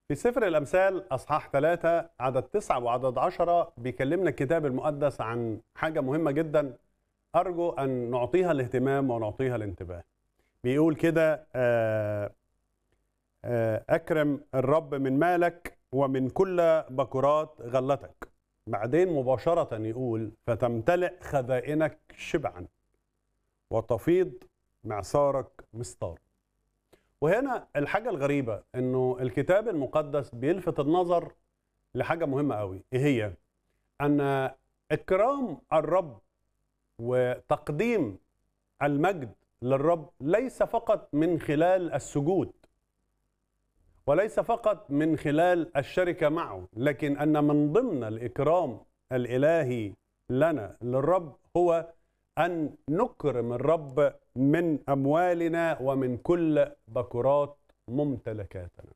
في سفر الأمثال أصحاح ثلاثة عدد تسعة وعدد عشرة بيكلمنا الكتاب المقدس عن حاجة مهمة جدا أرجو أن نعطيها الاهتمام ونعطيها الانتباه بيقول كده آه، آه، أكرم الرب من مالك ومن كل بكرات غلتك بعدين مباشرة يقول فتمتلئ خزائنك شبعا وتفيض معصارك مسطار وهنا الحاجة الغريبة انه الكتاب المقدس بيلفت النظر لحاجة مهمة قوي ايه هي ان اكرام الرب وتقديم المجد للرب ليس فقط من خلال السجود وليس فقط من خلال الشركة معه لكن أن من ضمن الإكرام الإلهي لنا للرب هو أن نكرم الرب من أموالنا ومن كل بكرات ممتلكاتنا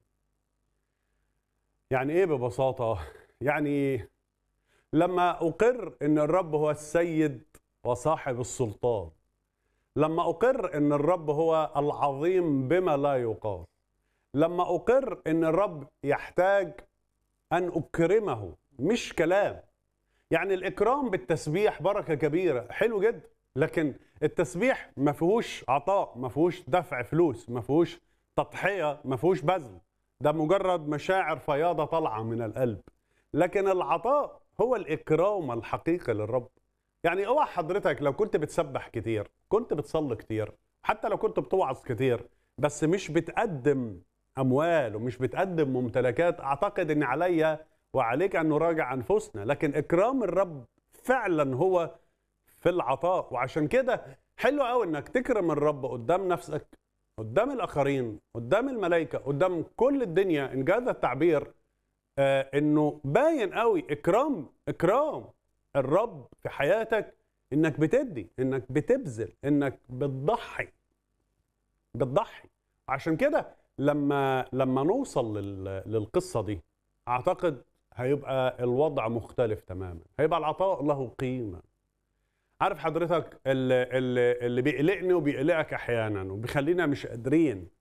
يعني إيه ببساطة؟ يعني لما أقر أن الرب هو السيد وصاحب السلطان لما أقر أن الرب هو العظيم بما لا يقاس لما أقر أن الرب يحتاج أن أكرمه مش كلام يعني الإكرام بالتسبيح بركة كبيرة حلو جدا لكن التسبيح ما فيهوش عطاء ما فيهوش دفع فلوس ما فيهوش تضحية ما فيهوش بذل ده مجرد مشاعر فياضة طالعة من القلب لكن العطاء هو الإكرام الحقيقي للرب يعني اوعى حضرتك لو كنت بتسبح كتير كنت بتصلي كتير حتى لو كنت بتوعظ كتير بس مش بتقدم اموال ومش بتقدم ممتلكات اعتقد ان عليا وعليك ان نراجع انفسنا لكن اكرام الرب فعلا هو في العطاء وعشان كده حلو قوي انك تكرم الرب قدام نفسك قدام الاخرين قدام الملائكه قدام كل الدنيا ان جاز التعبير آه انه باين قوي اكرام اكرام الرب في حياتك انك بتدي انك بتبذل انك بتضحي بتضحي عشان كده لما لما نوصل لل- للقصه دي اعتقد هيبقى الوضع مختلف تماما هيبقى العطاء له قيمه عارف حضرتك اللي, اللي, اللي بيقلقني وبيقلقك احيانا وبيخلينا مش قادرين